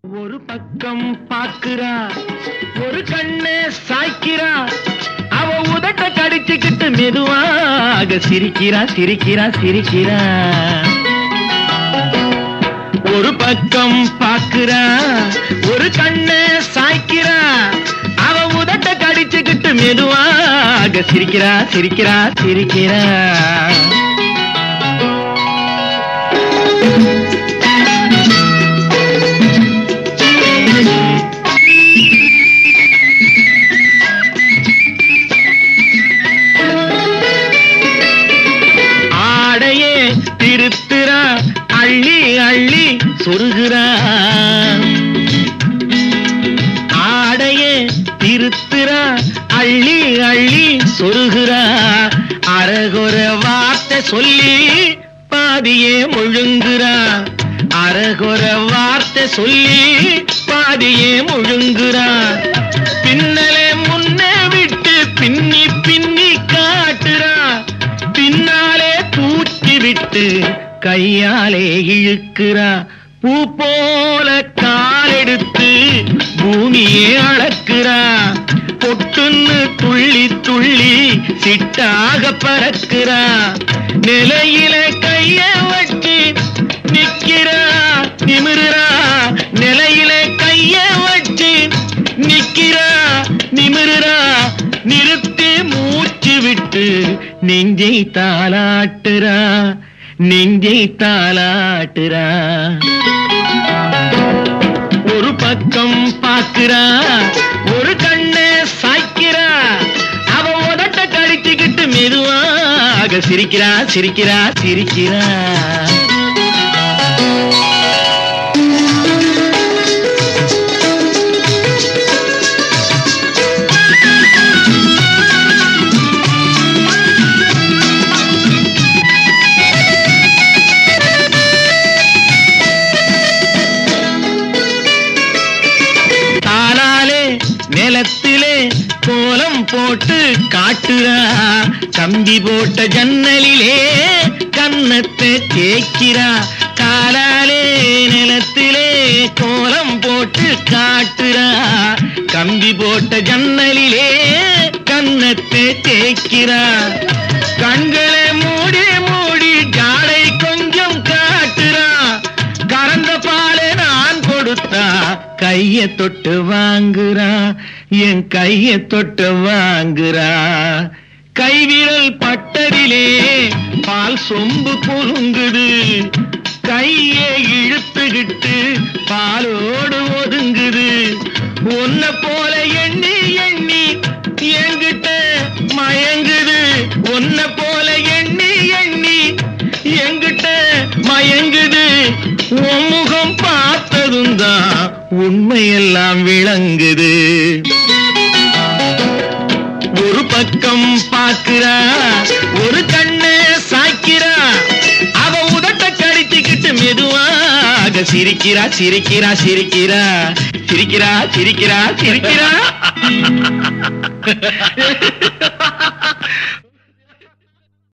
ஒரு பக்கம் பாக்குறா ஒரு கண்ணு சாய்க்கிறா அவ உதட்ட கடிச்சுக்கிட்டு மெதுவாக சிரிக்கிறா சிரிக்கிறா சிரிக்கிறா ஒரு பக்கம் பாக்குறா ஒரு கண்ணு சாய்க்கிறா அவ உதட்ட கடிச்சுக்கிட்டு மெதுவாக சிரிக்கிறா சிரிக்கிறா சிரிக்கிறா ஆடையே திருத்துறா அள்ளி அள்ளி சொருகிறா ஆடையே திருத்துறா அள்ளி அள்ளி சொருகிறா அரகுற வார்த்தை சொல்லி பாதியே முழுங்குறா அரகுற வார்த்தை சொல்லி பாதியே முழுங்குறா பின்னலே முன்னே விட்டு பின்னி பின்னி காட்டுறா பின்னாலே தூக்கி விட்டு கையாலே இழுக்கிறா பூ போல காலெடுத்து பூமியே அளக்கிறா பொட்டுன்னு துள்ளி துள்ளி சிட்டாக பறக்கிறா நிலையில கைய வச்சு நிக்கிறா நிமிருறா நிலையில கைய வச்சு நிக்கிறா நிமிருறா நிறுத்தி மூச்சு விட்டு நெஞ்சை தாளாட்டுறா நெஞ்சை தாளாட்டுறா ஒரு பக்கம் பாக்குறா ஒரு கண்ணு சாய்க்கிறா அவ உதட்ட கடிச்சுக்கிட்டு மெதுவாக சிரிக்கிறா சிரிக்கிறா சிரிக்கிறா தானாலே நிலத்திலே கோலம் போட்டு காட்டுறா கம்பி போட்ட ஜன்னலிலே கன்னத்தை தேய்க்கிறா காலாலே நிலத்திலே கோலம் போட்டு காட்டுறா கம்பி போட்ட ஜன்னலிலே கன்னத்தை தேய்க்கிறா கண்களை மூடி மூடி ஜாடை கொஞ்சம் காட்டுறா கறந்த பாலை நான் கொடுத்தா கைய தொட்டு வாங்குறா என் கைய தொட்டு வாங்குறா கைவிரல் பட்டதிலே பால் சொம்பு பொருங்குது கையை இழுத்துக்கிட்டு பாலோடு ஒதுங்குது உன்னை போல எண்ணி எண்ணி என்கிட்ட மயங்குது உன்னை போல எண்ணி எண்ணி என்கிட்ட மயங்குது உன் முகம் பார்த்ததும் தான் உண்மையெல்லாம் விளங்குது ஒரு பக்கம் பார்க்கிறா ஒரு கண்ணு சாய்க்கிறா அவ உதட்ட கடிச்சுக்கிட்டு மெதுவாக சிரிக்கிறா சிரிக்கிறா சிரிக்கிறா சிரிக்கிறா சிரிக்கிறா சிரிக்கிறா